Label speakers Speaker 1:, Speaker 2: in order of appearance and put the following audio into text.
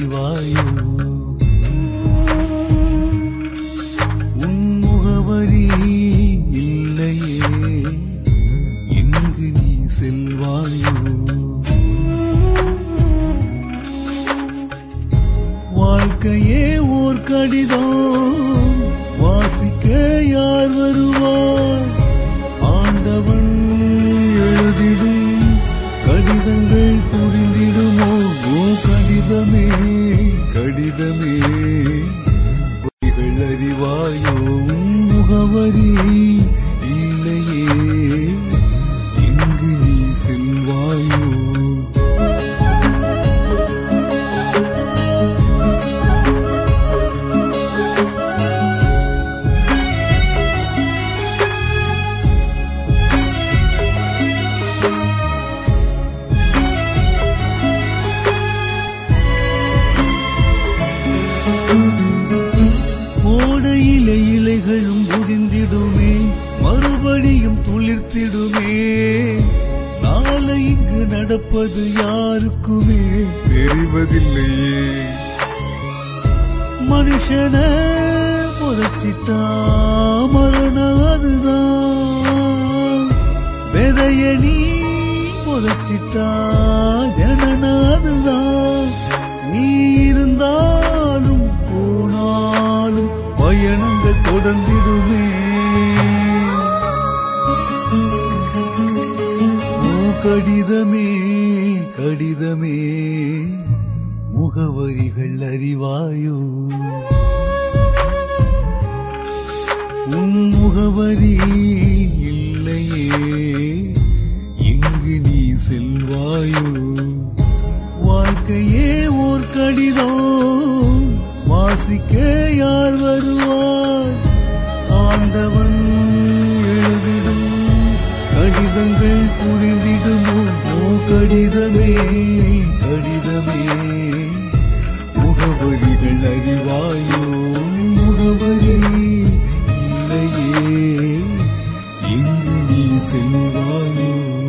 Speaker 1: அறிவாயோ உன் முகவரி இல்லையே எங்கு நீ செல்வாயோ வாழ்க்கையே ஓர் கடிதம் வாசிக்க யார் வருவார் ஆண்டவன் எழுதிடும் கடிதங்கள் புரிந்திடுமோ ஓ கடிதமே கடிதமே பொய்கள் அறிவாயோ உன் முகவரி இல்லையே எங்கு நீ செல்வாயோ கோடையிலே இலைகளும் உதிர்ந்திடுமே மறுபடியும் துளிர்த்திடுமே நாளை இங்கு நடப்பது யாருக்குமே தெரிவதில்லையே மனுஷன புதைச்சிட்டா மரணம் அதுதான் விதைய நீ புதைச்சிட்டா ஜனன அதுதான் நீ இருந்தாலும் போனாலும் பயணங்கள் தொடர்ந்திடுமே ஓ கடிதமே கடிதமே முகவரிகள் அறிவாயோ உன் முகவரி இல்லையே எங்கு நீ செல்வாயோ வாழ்க்கையே ஓர் கடிதம் வாசிக்க யார் வருவார் ஆண்டவன் எழுதிடும் கடிதங்கள் புரிந்திடுமோ ஓ கடிதமே கடிதமே முகவரிகள் அறிவாயோ முகவரி இல்லையே எங்கு நீ செல்வாயோ